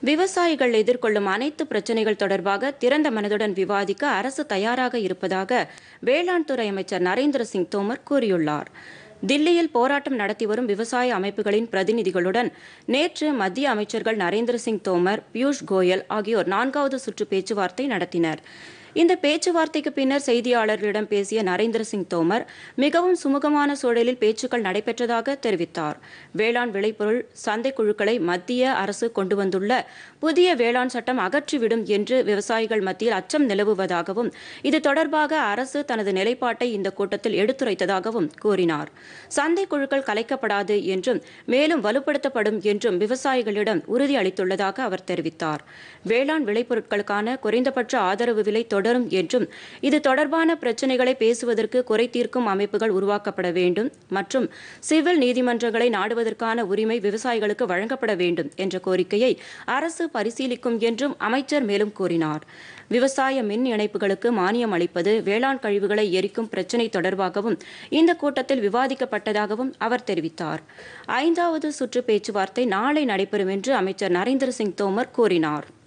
விவசாயிகள் எதிர்கொள்ளும் அனைத்து பிரச்சனைகள் தொடர்பாக திறந்த மனதுடன் விவாதிக்க அரசு தயாராக இருப்பதாக வேளாண் துறை அமைச்சர் நரேந்திர சிங் தோமர் கூறியுள்ளார் தில்லியில் போராட்டம் நடத்தி வரும் விவசாய அமைப்புகளின் பிரதிநிதிகளுடன் நேற்று மத்திய அமைச்சர்கள் நரேந்திர சிங் தோமர் பியூஷ் கோயல் ஆகியோர் நான்காவது சுற்று பேச்சுவார்த்தை நடத்தினர் இந்த பேச்சுவார்த்தைக்கு பின்னர் செய்தியாளர்களிடம் பேசிய நரேந்திர சிங் தோமர் மிகவும் சுமூகமான சூழலில் பேச்சுக்கள் நடைபெற்றதாக தெரிவித்தார் வேளாண் விளைபொருள் சந்தை குழுக்களை மத்திய அரசு கொண்டு வந்துள்ள புதிய வேளாண் சட்டம் அகற்றிவிடும் என்று விவசாயிகள் மத்தியில் அச்சம் நிலவுவதாகவும் இது தொடர்பாக அரசு தனது நிலைப்பாட்டை இந்த கூட்டத்தில் எடுத்துரைத்ததாகவும் கூறினார் சந்தை குழுக்கள் கலைக்கப்படாது என்றும் மேலும் வலுப்படுத்தப்படும் என்றும் விவசாயிகளிடம் உறுதி அளித்துள்ளதாக அவர் தெரிவித்தார் வேளாண் விளைபொருட்களுக்கான குறைந்தபட்ச ஆதரவு விலை தொடரும் என்றும் இது தொடர்பான பிரச்சினைகளை பேசுவதற்கு குறை தீர்க்கும் அமைப்புகள் உருவாக்கப்பட வேண்டும் மற்றும் சிவில் நீதிமன்றங்களை நாடுவதற்கான உரிமை விவசாயிகளுக்கு வழங்கப்பட வேண்டும் என்ற கோரிக்கையை அரசு பரிசீலிக்கும் என்றும் அமைச்சர் மேலும் கூறினார் விவசாய மின் இணைப்புகளுக்கு மானியம் அளிப்பது வேளாண் கழிவுகளை எரிக்கும் பிரச்சினை தொடர்பாகவும் இந்த கூட்டத்தில் விவாதிக்கப்பட்டதாகவும் அவர் தெரிவித்தார் ஐந்தாவது சுற்று பேச்சுவார்த்தை நாளை நடைபெறும் என்று அமைச்சர் நரேந்திர சிங் தோமர் கூறினார்